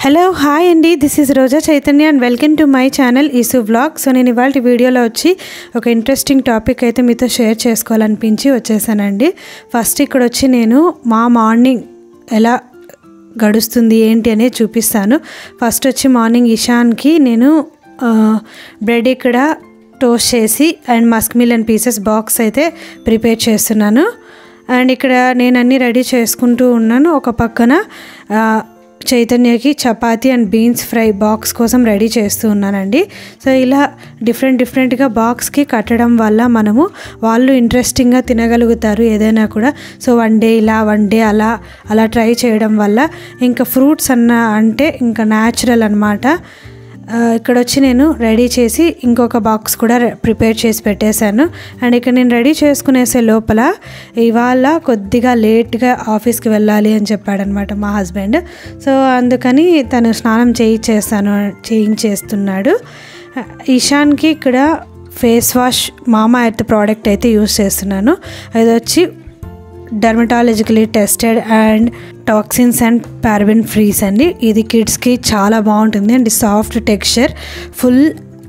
hello hi అండి this is Roja Chaitanya and welcome to my channel is vlog so నేను ఇవాళ వీడియోలో వచ్చి ఒక ఇంట్రెస్టింగ్ టాపిక్ అయితే మీతో షేర్ చేసుకోవాలనిపించి వచ్చేసానండి ఫస్ట్ ఇక్కడ వచ్చి నేను మా మార్నింగ్ ఎలా గడుస్తుంది ఏంటి అనేది చూపిస్తాను ఫస్ట్ వచ్చి మార్నింగ్ ఇషాన్కి నేను ఆ, బ్రెడ్ ఇక్కడ టోస్ట్ చేసి and musk melon pieces box అయితే ప్రిపేర్ చేస్తున్నాను అండ్ ఇక్కడ నేను అన్నీ రెడీ చేసుకుంటూ ఉన్నాను ఒక పక్కన ఆ, చైతన్యకి chapati and beans fry box కోసం రెడీ చేస్తూ ఉన్నానండి సో ఇలా డిఫరెంట్ డిఫరెంట్గా బాక్స్కి కట్టడం వల్ల మనము వాళ్ళు ఇంట్రెస్టింగ్గా తినగలుగుతారు ఏదైనా కూడా సో వన్ డే ఇలా వన్ డే అలా అలా ట్రై చేయడం వల్ల ఇంకా ఫ్రూట్స్ అన్న అంటే ఇంకా న్యాచురల్ అనమాట ఆ, ఇక్కడ వచ్చి నేను రెడీ చేసి ఇంకొక బాక్స్ కూడా రె- ప్రిపేర్ చేసి పెట్టేశాను అండ్ ఇక్కడ నేను రెడీ చేసుకునేసే లోపల ఇవాళ కొద్దిగా లేట్గా ఆఫీస్కి వెళ్ళాలి అని చెప్పాడనమాట మా హస్బెండ్ సో అందుకని తను స్నానం చేయించేస్తాను చేయించేస్తున్నాడు ఇషాన్కి ఇక్కడ face wash mama earth product అయితే యూస్ చేస్తున్నాను అది వచ్చి dermatologically tested and toxins and paraben frees అండి ఇది కిడ్స్కి చాలా బాగుంటుంది and soft texture full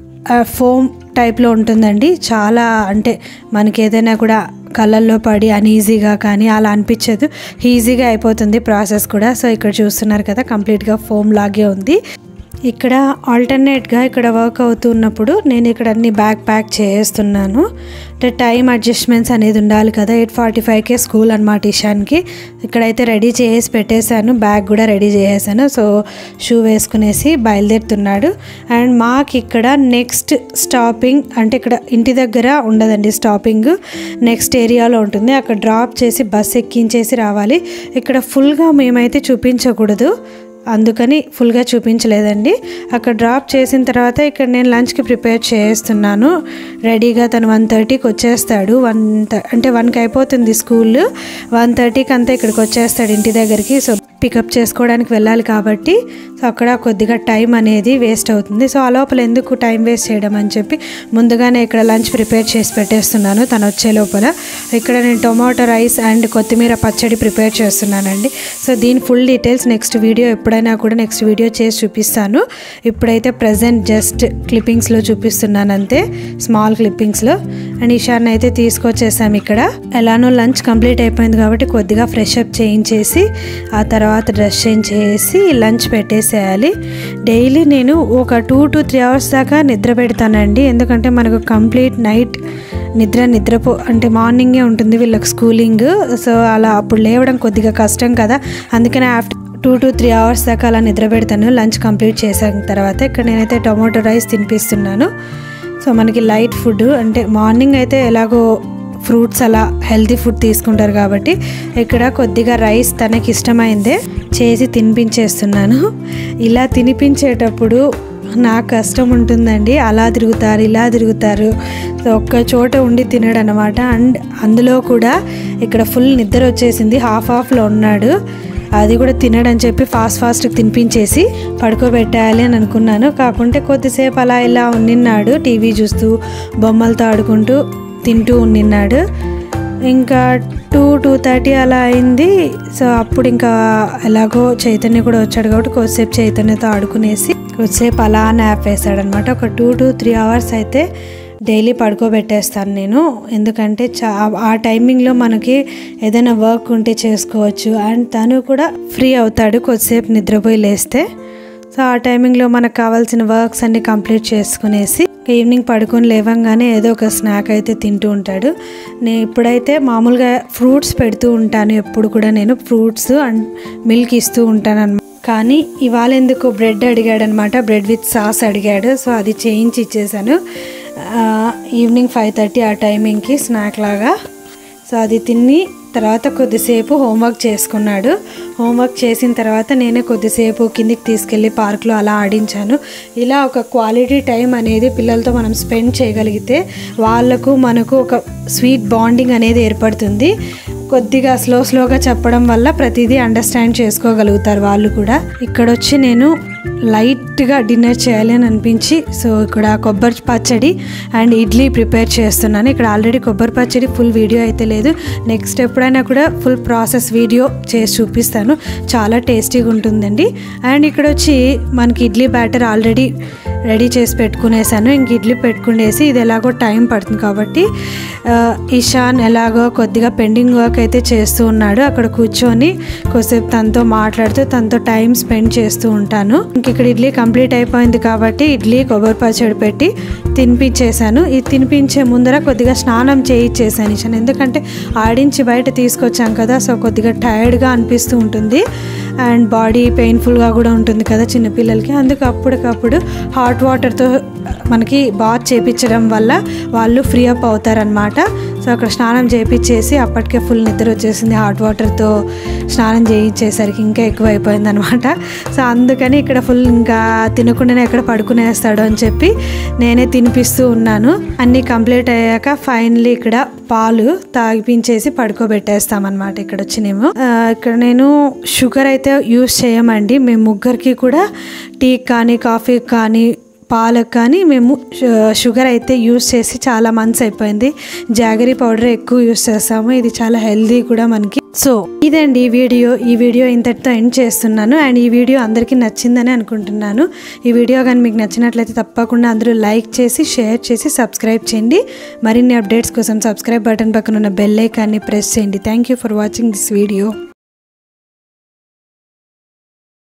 foam టైప్లో ఉంటుందండి చాలా అంటే మనకి ఏదైనా కూడా కళ్ళల్లో పడి అన్ఈజీగా కానీ అలా అనిపించదు ఈజీగా అయిపోతుంది ప్రాసెస్ కూడా సో ఇక్కడ చూస్తున్నారు కదా కంప్లీట్గా ఫోమ్ లాగే ఉంది ఇక్కడ ఆల్టర్నేట్గా ఇక్కడ వర్క్ అవుతున్నప్పుడు నేను ఇక్కడ అన్ని బ్యాగ్ ప్యాక్ చేస్తున్నాను అంటే టైం అడ్జస్ట్మెంట్స్ అనేది ఉండాలి కదా ఎయిట్ ఫార్టీ ఫైవ్కే స్కూల్ అనమాట ఇషాన్కి ఇక్కడైతే రెడీ చేసి పెట్టేశాను బ్యాగ్ కూడా రెడీ చేసేసాను సో షూ వేసుకునేసి బయలుదేరుతున్నాడు అండ్ మాకు ఇక్కడ నెక్స్ట్ స్టాపింగ్ అంటే ఇక్కడ ఇంటి దగ్గర ఉండదండి స్టాపింగ్ నెక్స్ట్ ఏరియాలో ఉంటుంది అక్కడ డ్రాప్ చేసి బస్ ఎక్కించేసి రావాలి ఇక్కడ ఫుల్గా మేమైతే చూపించకూడదు అందుకని ఫుల్గా చూపించలేదండి అక్కడ డ్రాప్ చేసిన తర్వాత ఇక్కడ నేను లంచ్కి ప్రిపేర్ చేస్తున్నాను రెడీగా తను వన్ థర్టీకి వచ్చేస్తాడు వన్ అంటే వన్కి అయిపోతుంది స్కూల్ వన్ థర్టీకి అంతా ఇక్కడికి వచ్చేస్తాడు ఇంటి దగ్గరికి సో పికప్ చేసుకోవడానికి వెళ్ళాలి కాబట్టి సో అక్కడ కొద్దిగా టైం అనేది వేస్ట్ అవుతుంది సో ఆ లోపల ఎందుకు టైం వేస్ట్ చేయడం అని చెప్పి ముందుగానే ఇక్కడ లంచ్ ప్రిపేర్ చేసి పెట్టేస్తున్నాను తను వచ్చే లోపల ఇక్కడ నేను టొమాటో రైస్ అండ్ కొత్తిమీర పచ్చడి ప్రిపేర్ చేస్తున్నానండి సో దీని ఫుల్ డీటెయిల్స్ నెక్స్ట్ వీడియో ఎప్పుడైనా కూడా నెక్స్ట్ వీడియో చేసి చూపిస్తాను ఇప్పుడైతే ప్రజెంట్ జస్ట్ క్లిప్పింగ్స్లో చూపిస్తున్నాను అంతే స్మాల్ క్లిప్పింగ్స్లో అండ్ ఈశాన్ అయితే తీసుకొచ్చేసాం ఇక్కడ ఎలానో లంచ్ కంప్లీట్ అయిపోయింది కాబట్టి కొద్దిగా ఫ్రెష్ అప్ చేయించేసి ఆ తర్వాత డ్రెస్ చేంజ్ చేసి లంచ్ పెట్టేసేయాలి డైలీ నేను ఒక టూ టు త్రీ అవర్స్ దాకా నిద్ర పెడతానండి ఎందుకంటే మనకు కంప్లీట్ నైట్ నిద్ర నిద్రపో అంటే మార్నింగే ఉంటుంది వీళ్ళకి స్కూలింగ్ సో అలా అప్పుడు లేవడం కొద్దిగా కష్టం కదా అందుకనే after two to three hours దాకా అలా నిద్ర పెడతాను లంచ్ కంప్లీట్ చేసిన తర్వాత ఇక్కడ నేనైతే టొమాటో రైస్ తినిపిస్తున్నాను సో మనకి లైట్ ఫుడ్ అంటే మార్నింగ్ అయితే ఎలాగో ఫ్రూట్స్ అలా హెల్తీ ఫుడ్ తీసుకుంటారు కాబట్టి ఇక్కడ కొద్దిగా రైస్ తనకి ఇష్టమైందే చేసి తినిపించేస్తున్నాను ఇలా తినిపించేటప్పుడు నాకు కష్టం ఉంటుందండి అలా తిరుగుతారు ఇలా తిరుగుతారు సో ఒక్క చోట ఉండి తినడు అనమాట అండ్ అందులో కూడా ఇక్కడ ఫుల్ నిద్ర వచ్చేసింది హాఫ్ హాఫ్లో ఉన్నాడు అది కూడా తినడని చెప్పి ఫాస్ట్ ఫాస్ట్గా తినిపించేసి పడుకోబెట్టాలి అని అనుకున్నాను కాకుంటే కొద్దిసేపు అలా ఇలా ఉన్నిన్నాడు టీవీ చూస్తూ బొమ్మలతో ఆడుకుంటూ తింటూ ఉన్నిన్నాడు ఇంకా టూ టూ థర్టీ అలా అయింది సో అప్పుడు ఇంకా ఎలాగో చైతన్య కూడా వచ్చాడు కాబట్టి కొద్దిసేపు చైతన్యతో ఆడుకునేసి కొద్దిసేపు అలా నాప్ వేసాడనమాట ఒక టూ టు త్రీ అవర్స్ అయితే డైలీ పడుకోబెట్టేస్తాను నేను ఎందుకంటే చా ఆ టైమింగ్లో మనకి ఏదైనా వర్క్ ఉంటే చేసుకోవచ్చు అండ్ తను కూడా ఫ్రీ అవుతాడు కొద్దిసేపు నిద్రపోయి లేస్తే సో ఆ టైమింగ్లో మనకు కావాల్సిన వర్క్స్ అన్ని కంప్లీట్ చేసుకునేసి ఈవినింగ్ పడుకొని లేవంగానే ఏదో ఒక స్నాక్ అయితే తింటూ ఉంటాడు నేను ఇప్పుడైతే మామూలుగా ఫ్రూట్స్ పెడుతూ ఉంటాను ఎప్పుడు కూడా నేను ఫ్రూట్స్ అండ్ మిల్క్ ఇస్తూ ఉంటాను అనమాట కానీ ఇవాళ ఎందుకు బ్రెడ్ అడిగాడు అనమాట బ్రెడ్ విత్ సాస్ అడిగాడు సో అది చేయించి ఇచ్చేసాను ఆ, ఈవినింగ్ ఫైవ్ థర్టీ ఆ టైమింగ్కి స్నాక్ లాగా సో అది తిని తర్వాత కొద్దిసేపు హోంవర్క్ చేసుకున్నాడు హోంవర్క్ చేసిన తర్వాత నేనే కొద్దిసేపు కిందికి తీసుకెళ్ళి పార్క్లో అలా ఆడించాను ఇలా ఒక క్వాలిటీ టైం అనేది పిల్లలతో మనం స్పెండ్ చేయగలిగితే వాళ్ళకు మనకు ఒక స్వీట్ బాండింగ్ అనేది ఏర్పడుతుంది కొద్దిగా స్లో స్లోగా చెప్పడం వల్ల ప్రతిదీ అండర్స్టాండ్ చేసుకోగలుగుతారు వాళ్ళు కూడా ఇక్కడ వచ్చి నేను లైట్గా డిన్నర్ చేయాలి అని అనిపించి సో ఇక్కడ కొబ్బరి పచ్చడి అండ్ ఇడ్లీ ప్రిపేర్ చేస్తున్నాను ఇక్కడ ఆల్రెడీ కొబ్బరి పచ్చడి ఫుల్ వీడియో అయితే లేదు నెక్స్ట్ ఎప్పుడైనా కూడా ఫుల్ ప్రాసెస్ వీడియో చేసి చూపిస్తాను చాలా టేస్టీగా ఉంటుందండి అండ్ ఇక్కడ వచ్చి మనకి ఇడ్లీ బ్యాటర్ ఆల్రెడీ రెడీ చేసి పెట్టుకునేసాను ఇంక ఇడ్లీ పెట్టుకునేసి ఇది ఎలాగో టైం పడుతుంది కాబట్టి ఆ, ఇషాన్ ఎలాగో కొద్దిగా పెండింగ్ వర్క్ అయితే చేస్తూ ఉన్నాడు అక్కడ కూర్చొని కొద్దిసేపు తనతో మాట్లాడుతూ తనతో టైం స్పెండ్ చేస్తూ ఉంటాను ఇంక ఇక్కడ ఇడ్లీ కంప్లీట్ అయిపోయింది కాబట్టి ఇడ్లీ కొబ్బరి పచ్చడి పెట్టి తినిపించేశాను ఇది తినిపించే ముందర కొద్దిగా స్నానం చేయించేసాను ఇషాన్ ఎందుకంటే ఆడించి బయట తీసుకొచ్చాం కదా సో కొద్దిగా టైర్డ్గా అనిపిస్తూ ఉంటుంది అండ్ బాడీ పెయిన్ఫుల్గా కూడా ఉంటుంది కదా చిన్నపిల్లలకి అందుకు అప్పటికప్పుడు హాట్ వాటర్తో మనకి బాత్ చేపించడం వల్ల వాళ్ళు ఫ్రీ అప్ అవుతారనమాట సో అక్కడ స్నానం చేయించేసి అప్పటికే ఫుల్ నిద్ర వచ్చేసింది హాట్ వాటర్తో స్నానం చేయించేసరికి ఇంకా ఎక్కువ అయిపోయింది అనమాట సో అందుకని ఇక్కడ ఫుల్ ఇంకా తినకుండానే ఎక్కడ పడుకునేస్తాడు అని చెప్పి నేనే తినిపిస్తూ ఉన్నాను అన్నీ కంప్లీట్ అయ్యాక ఫైనలీ ఇక్కడ పాలు తాగిపించేసి పడుకోబెట్టేస్తామన్నమాట ఇక్కడ వచ్చినేమో ఆ, ఇక్కడ నేను షుగర్ అయితే యూస్ చేయమండి మేము ముగ్గురికి కూడా టీ కానీ కాఫీ కానీ పాలకు కానీ మేము షు- షుగర్ అయితే యూస్ చేసి చాలా మంత్స్ అయిపోయింది జాగరీ పౌడర్ ఎక్కువ యూస్ చేస్తాము ఇది చాలా హెల్దీ కూడా మనకి సో ఇదండి ఈ వీడియో ఈ వీడియో ఇంతటితో ఎండ్ చేస్తున్నాను అండ్ ఈ వీడియో అందరికీ నచ్చిందని అనుకుంటున్నాను ఈ వీడియో కానీ మీకు నచ్చినట్లయితే తప్పకుండా అందరూ లైక్ చేసి షేర్ చేసి సబ్స్క్రైబ్ చేయండి మరిన్ని అప్డేట్స్ కోసం సబ్స్క్రైబ్ బటన్ పక్కన ఉన్న బెల్ ఐకాన్ని ప్రెస్ చేయండి thank you for watching this video